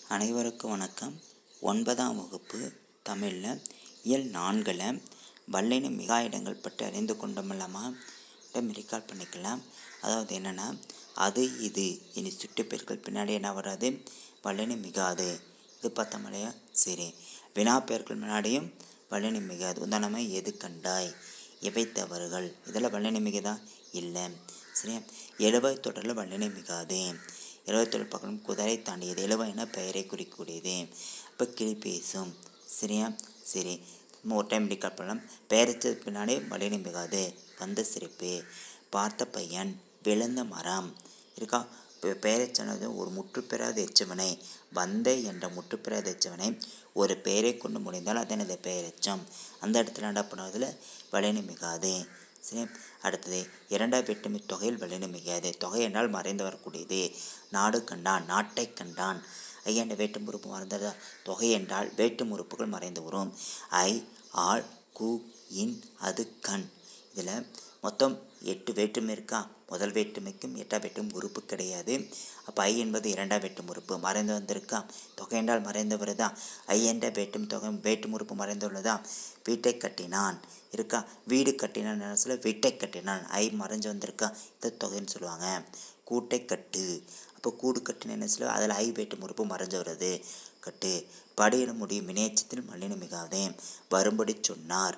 அனைவருக்கும் வணக்கம் ஒன்பதாம் வகுப்பு தமிழில் இயல் நான்கில் வல்லின மிகா இடங்கள் பற்றி அறிந்து கொண்டோமில்லாமா ரிகால் பண்ணிக்கலாம் அதாவது என்னென்னா அது இது இனி சுட்டுப்பெயர்கள் பின்னாடி என்ன வராது வல்லின மிகாது இது பார்த்தோம் இல்லையா சரி வினாப்பெயர்கள் முன்னாடியும் வல்லின மிகாது உதாரணமாக எது கண்டாய் எவை தவறுகள் இதெல்லாம் வல்லின மிகுதா இல்லை சரியா எழுவை தொடரில் வல்லினை மிகாது எழுபத்தொரு பக்கம் குதிரை தாண்டியது எழுவை என பெயரை குறிக்கக்கூடியது இப்போ கிளி பேசும் சரியா சரி இன்னும் ஒரு டைம் ரிகால் பண்ணலாம் பெயரச்ச பின்னாடி வலினை மிகாது வந்த சிரிப்பு பார்த்த பையன் விழுந்த மரம் இருக்கா இப்போ பெயரச்சனது ஒரு முற்றுப்பெறாத எச்சவனை வந்த என்ற முற்றுப்பெறாத எச்சவனை ஒரு பெயரை கொண்டு முடிந்தால் அது எனது பெயரெச்சம் அந்த இடத்துல என்ன பண்ணுவதில் வலினை மிகாது சரி அடுத்தது இரண்டாம் வேற்றுமை தொகையில் வலிமை மிகாது தொகை என்றால் மறைந்து வரக்கூடியது நாடு கண்டான் நாட்டை கண்டான் ஐ என்ற வேற்றும் உறுப்பு மறந்ததா தொகை என்றால் வேற்றும் உறுப்புகள் மறைந்து வரும் ஐ ஆள் கு இன் அது கண் இதில் மொத்தம் எட்டு வேற்றுமை இருக்கா முதல் வேற்றுமைக்கும் எட்டாம் வேற்றும் உறுப்பு கிடையாது அப்போ ஐ என்பது இரண்டாம் வேற்றும் உறுப்பு மறைந்து வந்திருக்கா தொகை என்றால் மறைந்து வருதா ஐ என்ற வேற்றும் தொகை வேற்றும் உறுப்பு மறைந்துள்ளதா வீட்டை கட்டினான் இருக்கா வீடு கட்டினான் சொல்ல வீட்டை கட்டினான் ஐ மறைஞ்சு வந்திருக்கா இந்த தொகைன்னு சொல்லுவாங்க கூட்டை கட்டு அப்போ கூடு கட்டினேன்னு சொல்ல அதில் ஐ வேற்றும் உறுப்பு மறைஞ்சு வருது கட்டு படியிட முடியும் வினையச்சத்தில் மல்லின மிகாதே வரும்படி சொன்னார்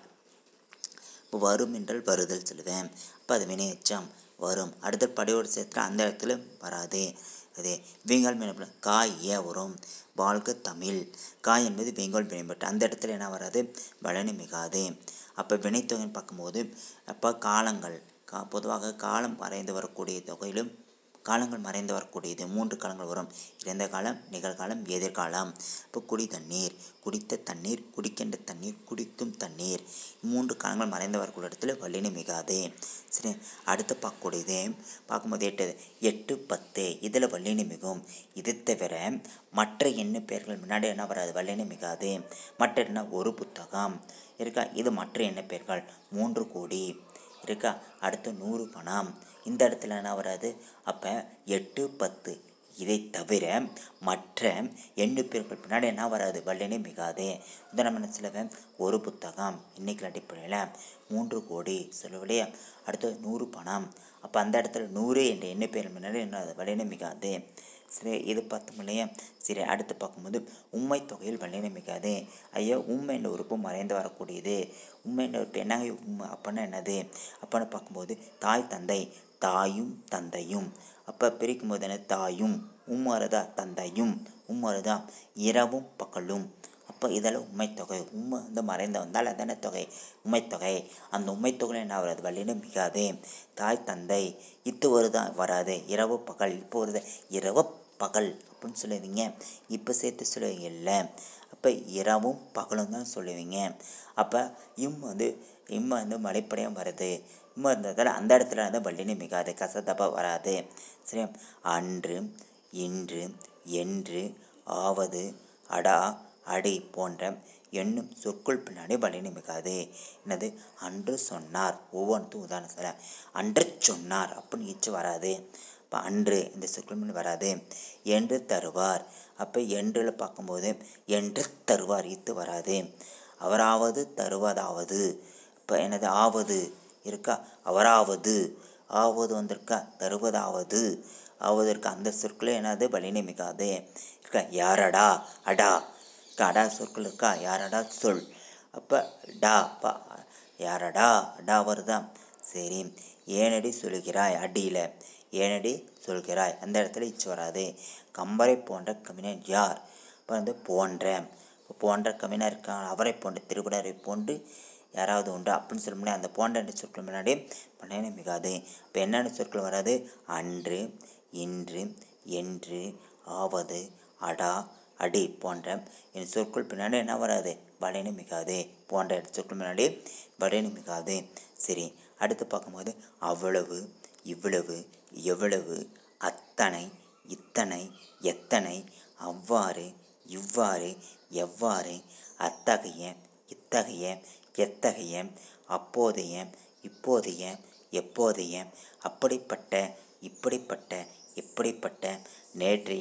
இப்போ வரும் என்றால் வருதல் சொல்லுவேன் அப்போ அது வினையச்சம் வரும் அடுத்த படியோடு சேர்த்து அந்த இடத்துல வராது அதே வீங்கால் மீனப்பட காய் ஏ வரும் வாழ்க தமிழ் காய் என்பது வீங்கால் மேம்பட்டு அந்த இடத்துல என்ன வராது வளனி மிகாது அப்போ வினைத்தொகைன்னு பார்க்கும்போது அப்போ காலங்கள் கா பொதுவாக காலம் மறைந்து வரக்கூடிய தொகையிலும் காலங்கள் மறைந்து வரக்கூடியது மூன்று காலங்கள் வரும் இறந்த காலம் நிகழ்காலம் எதிர்காலம் இப்போ குடி தண்ணீர் குடித்த தண்ணீர் குடிக்கின்ற தண்ணீர் குடிக்கும் தண்ணீர் மூன்று காலங்கள் மறைந்து வரக்கூடிய இடத்துல வல்லினை மிகாது சரி அடுத்து பார்க்கக்கூடியது பார்க்கும்போது எட்டு எட்டு பத்து இதில் வல்லினை மிகும் இது தவிர மற்ற எண்ணு பெயர்கள் முன்னாடி என்ன வராது வல்லினை மிகாது மற்ற என்ன ஒரு புத்தகம் இருக்கா இது மற்ற எண்ணு பெயர்கள் மூன்று கோடி இருக்கா அடுத்து நூறு பணம் இந்த இடத்துல என்ன வராது அப்போ எட்டு பத்து இதை தவிர மற்ற எண்ணு பேர்கள் பின்னாடி என்ன வராது வல்லினை மிகாது உதாரணம் என்ன சொல்லுவேன் ஒரு புத்தகம் இன்னைக்கு அடிப்படையில் மூன்று கோடி சொல்லுவலையா அடுத்து நூறு பணம் அப்போ அந்த இடத்துல நூறு என்ற எண்ணு பேர் முன்னாடி என்ன வல்லினை மிகாது சரி இது பார்த்தோம் இல்லையா சரி அடுத்து பார்க்கும்போது உண்மை தொகையில் வல்லினை மிகாது ஐயோ உண்மை என்ற உறுப்பு மறைந்து வரக்கூடியது உண்மை என்ற உறுப்பு என்ன உண்மை அப்படின்னா என்னது அப்படின்னு பார்க்கும்போது தாய் தந்தை தாயும் தந்தையும் அப்போ பிரிக்கும் போது என்ன தாயும் உம்மரதா தந்தையும் உம்மரதா இரவும் பகலும் அப்போ இதெல்லாம் உண்மைத்தொகை உண்மை வந்து மறைந்து வந்தால் அதான தொகை உண்மைத்தொகை அந்த உண்மைத்தொகையில் என்ன வராது வள்ளின்னு மிகாது தாய் தந்தை இத்து வருதா வராது இரவு பகல் இப்போ வருது இரவு பகல் அப்படின்னு சொல்லுவீங்க இப்போ சேர்த்து சொல்லுவீங்க இல்லை அப்போ இரவும் பகலும் தான் சொல்லுவீங்க அப்போ இம் வந்து இம் வந்து மலைப்படையும் வருது இம்மா இருந்ததால் அந்த இடத்துல வந்து வள்ளினி மிகாது கசதப்பாக வராது சரி அன்று இன்று என்று ஆவது அடா அடி போன்ற எண்ணும் சொற்கள் பின்னாடி வலினி மிகாது என்னது அன்று சொன்னார் ஒவ்வொன்றும் உதாரணம் சொல்ல அன்று சொன்னார் அப்படின்னு இச்சு வராது இப்போ அன்று இந்த சொற்கள் முன்னாடி வராது என்று தருவார் அப்போ என்றில் பார்க்கும்போது என்று தருவார் இத்து வராது அவராவது தருவதாவது இப்போ என்னது ஆவது இருக்கா அவராவது ஆவது வந்திருக்கா தருவதாவது ஆவது இருக்கா அந்த சொற்களே என்னது வலினை மிகாது இருக்கா யாரடா அடா இருக்கா அடா சொற்கள் இருக்கா யாரடா சொல் அப்போ டா பா யாரடா அடா வருதா சரி ஏனடி சொல்கிறாய் அடியில் ஏனடி சொல்கிறாய் அந்த இடத்துல இச்சு வராது கம்பரை போன்ற கவிஞன் யார் இப்போ வந்து போன்ற போன்ற கவிஞர் இருக்காங்க அவரை போன்ற திருவிழரை போன்று யாராவது உண்டு அப்படின்னு சொல்ல முடியாது அந்த போன்ற சொற்கள் முன்னாடி பண்ணையின மிகாது இப்போ என்னென்ன சொற்கள் வராது அன்று இன்று என்று ஆவது அடா அடி போன்ற இந்த சொற்கள் பின்னாடி என்ன வராது வளைனு மிகாது போன்ற சொற்கள் முன்னாடி வளைனு மிகாது சரி அடுத்து பார்க்கும்போது அவ்வளவு இவ்வளவு எவ்வளவு அத்தனை இத்தனை எத்தனை அவ்வாறு இவ்வாறு எவ்வாறு அத்தகைய இத்தகைய எத்தகைய அப்போதைய இப்போதைய எப்போதைய அப்படிப்பட்ட இப்படிப்பட்ட இப்படிப்பட்ட நேற்றைய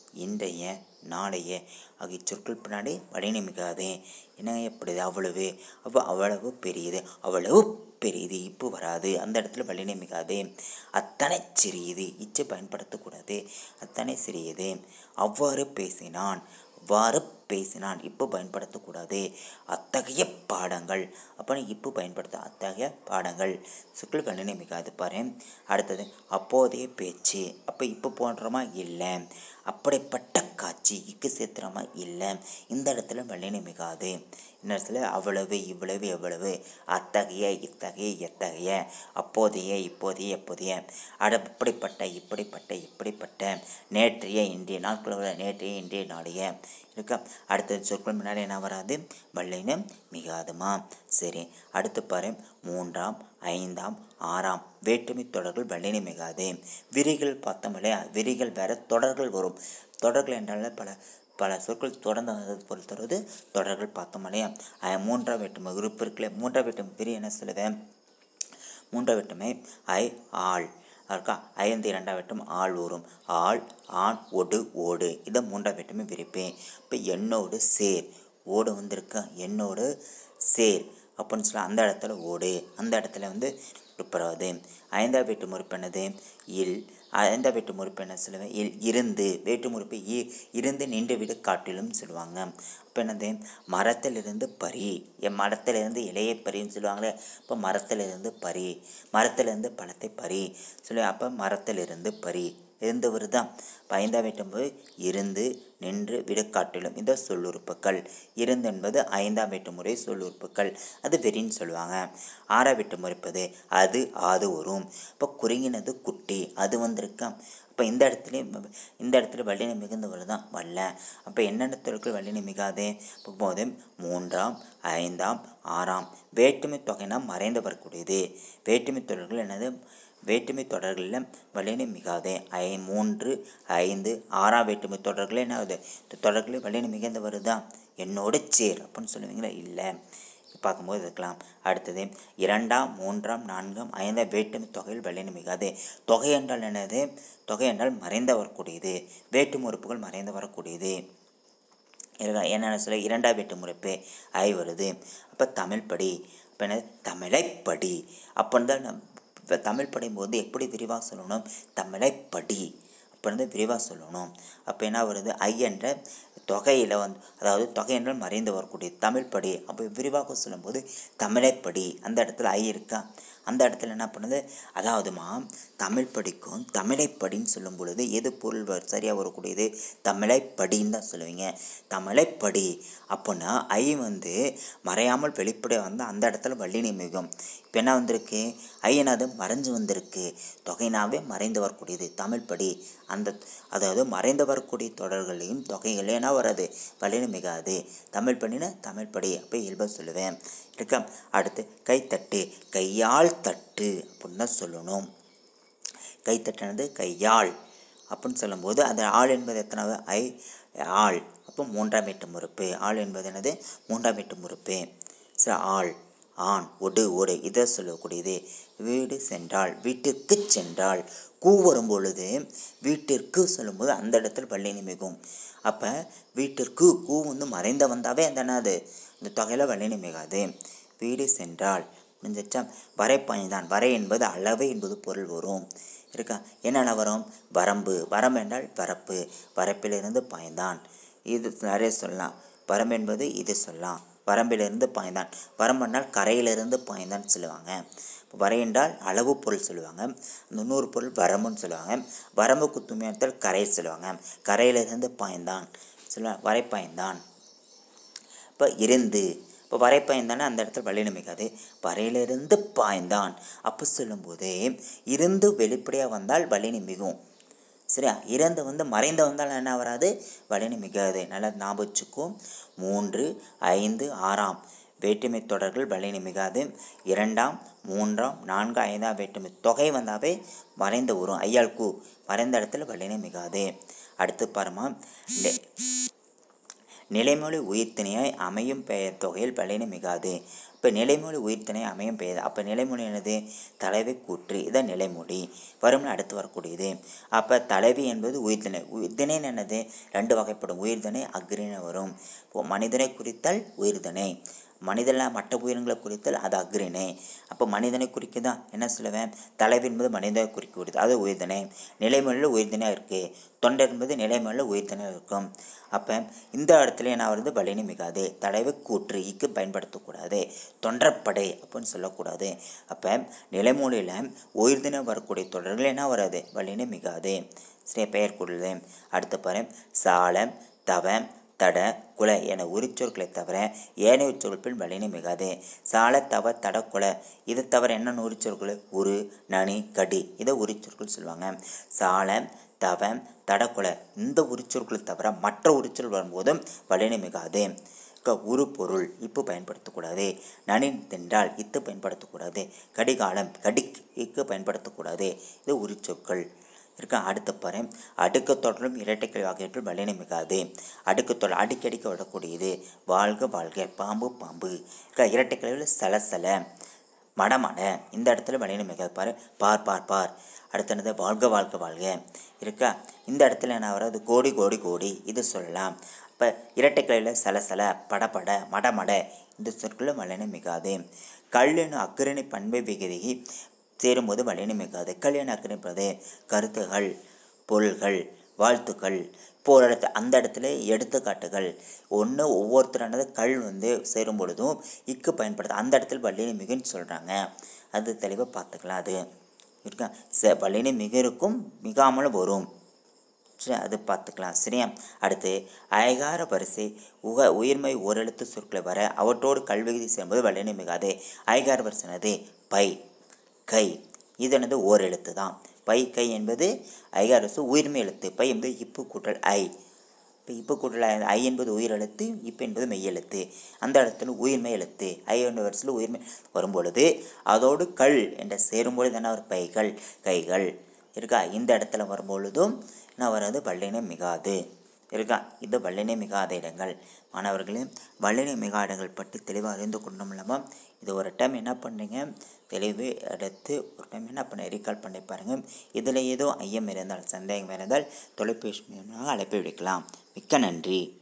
இன்றைய நாளைய ஆகிய சொற்கள் பின்னாடி வலிமை மிகாது என்னங்க எப்படி அவ்வளவு அப்போ அவ்வளவு பெரியது அவ்வளவு பெரியது இப்போ வராது அந்த இடத்துல வலிமை மிகாது அத்தனை சிறியது இச்சை பயன்படுத்தக்கூடாது அத்தனை சிறியது அவ்வாறு பேசினான் அவ்வாறு பேசினான் இப்போ பயன்படுத்தக்கூடாது அத்தகைய பாடங்கள் அப்போ இப்போ பயன்படுத்த அத்தகைய பாடங்கள் சொற்கள் வலிமை மிகாது பாரு அடுத்தது அப்போதைய பேச்சு அப்போ இப்போ போன்றமா இல்லை அப்படிப்பட்ட காட்சி இக்கு சேர்த்துறமா இல்லை இந்த இடத்துல வலிமை மிகாது இந்த இடத்துல அவ்வளவு இவ்வளவு எவ்வளவு அத்தகைய இத்தகைய எத்தகைய அப்போதைய இப்போதைய எப்போதைய அட அப்படிப்பட்ட இப்படிப்பட்ட இப்படிப்பட்ட நேற்றைய இன்றைய நாட்களோட நேற்றைய இன்றைய நாளைய இருக்கா அடுத்தது சொற்கள் முன்னாடி என்ன வராது வல்லைன்னு மிகாதுமா சரி அடுத்து பாரு மூன்றாம் ஐந்தாம் ஆறாம் வேற்றுமை தொடர்கள் வல்லினை மிகாது விரிகள் பார்த்தோம்லே விரிகள் வேற தொடர்கள் வரும் தொடர்கள் என்றால் பல பல சொற்கள் தொடர்ந்து வந்தது பொறுத்தவரை தொடர்கள் பார்த்தோம் இல்லையா அஹ் மூன்றாம் வேற்றுமை உறுப்பு இருக்குல்ல மூன்றாம் வேற்றுமை பிரி என்ன சொல்லுவேன் மூன்றாம் வேற்றுமை ஐ ஆள் இருக்கா ஐந்து இரண்டாம் வேட்டம் ஆள் வரும் ஆள் ஆண் ஒடு ஓடு இதை மூன்றாம் வேற்றுமை விரிப்பேன் இப்போ என்னோடு சேர் ஓடு வந்திருக்கா என்னோடு சேர் அப்படின்னு சொல்லி அந்த இடத்துல ஓடு அந்த இடத்துல வந்து உறுப்பறாது ஐந்தாம் வேட்டு முறுப்பு என்னது இல் ஐந்தாம் வேட்டு முறுப்பு என்ன சொல்லுவேன் இல் இருந்து வேட்டு முறுப்பு இ இருந்து நின்று விடு காட்டிலும் சொல்லுவாங்க அப்போ என்னது மரத்திலிருந்து பறி என் மரத்திலிருந்து இலையை பறின்னு சொல்லுவாங்களே இப்போ மரத்திலிருந்து பறி மரத்திலிருந்து பழத்தை பறி சொல்லி அப்போ மரத்திலிருந்து பறி இருந்து வருதான் இப்போ ஐந்தாம் வேட்டும்போது இருந்து நின்று விடுகாட்டிலும் இந்த சொல்லுறுப்புக்கள் இருந்து என்பது ஐந்தாம் வேட்டு முறை சொல்லுறுப்புக்கள் அது வெறின்னு சொல்லுவாங்க ஆறாம் வேட்டு முறைப்பது அது ஆது வரும் இப்போ குறுங்கினது குட்டி அது வந்திருக்கா அப்போ இந்த இடத்துலையும் இந்த இடத்துல வல்லினை மிகுந்தவர் தான் வல்ல அப்போ என்னென்ன தொழில்கள் வல்லினை மிகாது இப்போ போது மூன்றாம் ஐந்தாம் ஆறாம் வேற்றுமை தொகைனா மறைந்து வரக்கூடியது வேற்றுமை தொழில்கள் என்னது வேற்றுமை தொடர்களில் வலினை மிகாது ஐ மூன்று ஐந்து ஆறாம் வேற்றுமை தொடர்கள் என்ன ஆகுது இந்த தொடர்களில் வலினை மிகுந்த வருதா என்னோட சேர் அப்படின்னு சொல்லுவீங்களா இல்லை பார்க்கும்போது இருக்கலாம் அடுத்தது இரண்டாம் மூன்றாம் நான்காம் ஐந்தாம் வேற்றுமை தொகையில் வலினை மிகாது தொகை என்றால் என்னது தொகை என்றால் மறைந்து வரக்கூடியது வேற்றுமை உறுப்புகள் மறைந்து வரக்கூடியது இருக்கா என்னென்ன சொல்ல இரண்டாம் வேட்டு முறைப்பு ஐ வருது அப்போ தமிழ் படி அப்போ என்ன தமிழை படி அப்போ தான் நம் இப்போ தமிழ் படிக்கும்போது எப்படி விரிவாக சொல்லணும் தமிழை படி அப்போ வந்து விரிவாக சொல்லணும் அப்போ என்ன வருது ஐ என்ற தொகையில் வந்து அதாவது தொகை என்றால் மறைந்து வரக்கூடிய தமிழ் படி அப்போ விரிவாக சொல்லும்போது தமிழை படி அந்த இடத்துல ஐ இருக்கா அந்த இடத்துல என்ன பண்ணுது அதாவதுமா தமிழ் படிக்கும் தமிழை படின்னு சொல்லும் பொழுது எது பொருள் வ- சரியாக வரக்கூடியது தமிழை படின்னு தான் சொல்லுவீங்க தமிழை படி அப்போனா ஐ வந்து மறையாமல் வெளிப்பட வந்து அந்த இடத்துல வள்ளினை மிகும் இப்போ என்ன வந்திருக்கு ஐ என்னது மறைஞ்சு வந்திருக்கு தொகைனாவே மறைந்து வரக்கூடியது தமிழ் படி அந்த அதாவது மறைந்து வரக்கூடிய தொடர்களையும் தொகைகளையும் என்ன வராது வள்ளினை மிகாது தமிழ் படினா தமிழ் படி அப்போ இயல்பாக சொல்லுவேன் இருக்கா அடுத்து கைத்தட்டு கையால் தட்டு அப்படின்னு தான் சொல்லணும் கைத்தட்டினது கையால் அப்படின்னு சொல்லும்போது அந்த ஆள் என்பது எத்தனாவது ஐ ஆள் அப்போ மூன்றாம் எட்டு முறுப்பு ஆள் என்பது என்னது மூன்றாம் எட்டு முறுப்பு சரி ஆள் ஆண் ஒடு ஒடு இதை சொல்லக்கூடியது வீடு சென்றாள் வீட்டிற்கு சென்றாள் கூ வரும் பொழுது வீட்டிற்கு சொல்லும்போது அந்த இடத்துல வள்ளினி மிகும் அப்போ வீட்டிற்கு கூ வந்து மறைந்த வந்தாவே அந்த என்னது அந்த தொகையில் வள்ளினி மிகாது வீடு சென்றாள் முடிஞ்சிச்சா வரை பாய்ந்தான் வரை என்பது அளவு என்பது பொருள் வரும் இருக்கா என்னென்ன வரும் வரம்பு வரம்பு என்றால் வரப்பு வரப்பிலிருந்து பாய்ந்தான் இது நிறைய சொல்லலாம் வரம்பு என்பது இது சொல்லலாம் வரம்பிலிருந்து பாய்ந்தான் வரம்பு என்றால் கரையிலிருந்து பாய்ந்தான் சொல்லுவாங்க வரை என்றால் அளவு பொருள் சொல்லுவாங்க அந்த நூறு பொருள் வரம்புன்னு சொல்லுவாங்க வரம்புக்கு துணியத்தில் கரை சொல்லுவாங்க கரையிலிருந்து பாய்ந்தான் சொல்லுவாங்க வரை பாய்ந்தான் இப்போ இருந்து இப்போ வரை பாய்ந்தானே அந்த இடத்துல வழி நம்பிக்காது வரையிலிருந்து பாய்ந்தான் அப்போ சொல்லும்போது இருந்து வெளிப்படையாக வந்தால் வலினி மிகும் சரியா இறந்து வந்து மறைந்து வந்தால் என்ன வராது வலினி மிகாது நல்லா ஞாபகம் வச்சுக்கோ மூன்று ஐந்து ஆறாம் வேற்றுமை தொடர்கள் வலினி மிகாது இரண்டாம் மூன்றாம் நான்கு ஐந்தாம் வேற்றுமை தொகை வந்தாவே மறைந்து வரும் ஐயாள் கூ மறைந்த இடத்துல வலினி மிகாது அடுத்து பாருமா நெ- நிலைமொழி உயிர்த்திணையாய் அமையும் பெயர் தொகையில் வலினை மிகாது இப்போ நிலைமொழி உயிர்த்தனை அமையும் பெயர் அப்போ நிலைமொழி என்னது தலைவி கூற்று இதான் நிலைமொழி வரும்னு அடுத்து வரக்கூடியது அப்போ தலைவி என்பது உயிர்த்திணை உயிர்த்திணைன்னு என்னது ரெண்டு வகைப்படும் உயிர்தனை அக்ரிணை வரும் இப்போ மனிதனை குறித்தல் உயிர்தனை மனிதன மற்ற உயிரினங்களை குறித்தல் அது அக்ரிணை அப்போ மனிதனை குறிக்குதான் என்ன சொல்லுவேன் தலைவி என்பது மனிதனை குறிக்கக்கூடியது அது உயிர்தனை நிலைமொழியில் உயிர்தனையாக இருக்குது தொண்டை என்பது நிலைமொழியில் உயிர்தனையாக இருக்கும் அப்போ இந்த இடத்துல என்ன வருது வலினி மிகாது தலைவி கூற்று இக்கு பயன்படுத்தக்கூடாது தொண்டற்படை அப்படின்னு சொல்லக்கூடாது அப்போ நிலைமொழியில் உயிர்தினம் வரக்கூடிய தொடர்கள் என்ன வராது வலினி மிகாது சரி பெயர் கூடுது அடுத்த பாரு சாலம் தவம் தட குல என உரிச்சொற்களை தவிர ஏனைய உச்சொற்கள் பின் வலினை மிகாது சால தவ தட குல இது தவிர என்னென்ன உரிச்சொற்கள் உரு நனி கடி இதை உரிச்சொற்கள் சொல்லுவாங்க சால தவ தடக்குல இந்த உரிச்சொற்களை தவிர மற்ற உரிச்சொல் வரும்போதும் வலினை மிகாது க உரு பொருள் இப்பு பயன்படுத்தக்கூடாது நனி தென்றால் இத்து பயன்படுத்தக்கூடாது கடிகாலம் கடிக் இக்கு பயன்படுத்தக்கூடாது இது உரிச்சொற்கள் இருக்க அடுத்த பாரு அடுக்கு தொடரும் இரட்டைக்கிளை வகையற்று வலினை மிகாது அடுக்கு தொடர் அடிக்கடிக்க விடக்கூடியது வாழ்க வாழ்க பாம்பு பாம்பு இருக்க இரட்டைக்கிளைவில் சலசல மடமட இந்த இடத்துல வலினை மிகாது பாரு பார் பார் பார் அடுத்தது வாழ்க வாழ்க வாழ்க இருக்கா இந்த இடத்துல என்ன வராது கோடி கோடி கோடி இது சொல்லலாம் இப்போ இரட்டைக்கிளையில் சலசல படபட மடமட இந்த சொற்களும் வலினை மிகாது கல்லுன்னு அக்கரணி பண்பை விகுதி சேரும்போது வலினை மிகாது கல்யாண அக்கறைப்பது கருத்துகள் பொருள்கள் வாழ்த்துக்கள் இப்போ ஒரு இடத்துல அந்த இடத்துல எடுத்துக்காட்டுகள் ஒன்று ஒவ்வொருத்தரானது கல் வந்து சேரும் பொழுதும் இக்கு பயன்படுது அந்த இடத்துல வல்லினை மிகுன்னு சொல்கிறாங்க அது தெளிவாக பார்த்துக்கலாம் அது இருக்கா ச வல்லினை மிக இருக்கும் மிகாமலும் வரும் சரி அது பார்த்துக்கலாம் சரியா அடுத்து அயகார வரிசை உக உயிர்மை ஓரெழுத்து சொற்களை வர அவற்றோடு கல்விகுதி சேரும்போது வல்லினை மிகாது அயகார வரிசைனது பை கை இது என்னது ஓர் எழுத்து தான் பை கை என்பது ஐகாரசு உயிர்மை எழுத்து பை என்பது இப்பு கூட்டல் ஐ இப்போ இப்பு கூட்டல் ஐ ஐ என்பது உயிர் எழுத்து இப்பு என்பது மெய் எழுத்து அந்த இடத்துல உயிர்மை எழுத்து ஐ என்ற வரிசையில் உயிர்மை வரும்பொழுது அதோடு கள் என்ற சேரும்பொழுது என்ன ஒரு பைகள் கைகள் இருக்கா இந்த இடத்துல வரும்பொழுதும் என்ன வராது வல்லினை மிகாது இருக்கா இது வல்லினை மிகாத இடங்கள் மாணவர்களே வல்லினை மிகா இடங்கள் பற்றி தெளிவாக அறிந்து கொண்டோம் இல்லாமல் இது ஒரு டைம் என்ன பண்ணுறீங்க தெளிவு எடுத்து ஒரு டைம் என்ன பண்ண ரீகால் பண்ணி பாருங்கள் இதில் ஏதோ ஐயம் இருந்தால் சந்தேகம் இருந்தால் தொலைபேசி மூலமாக அழைப்பு விடுக்கலாம் மிக்க நன்றி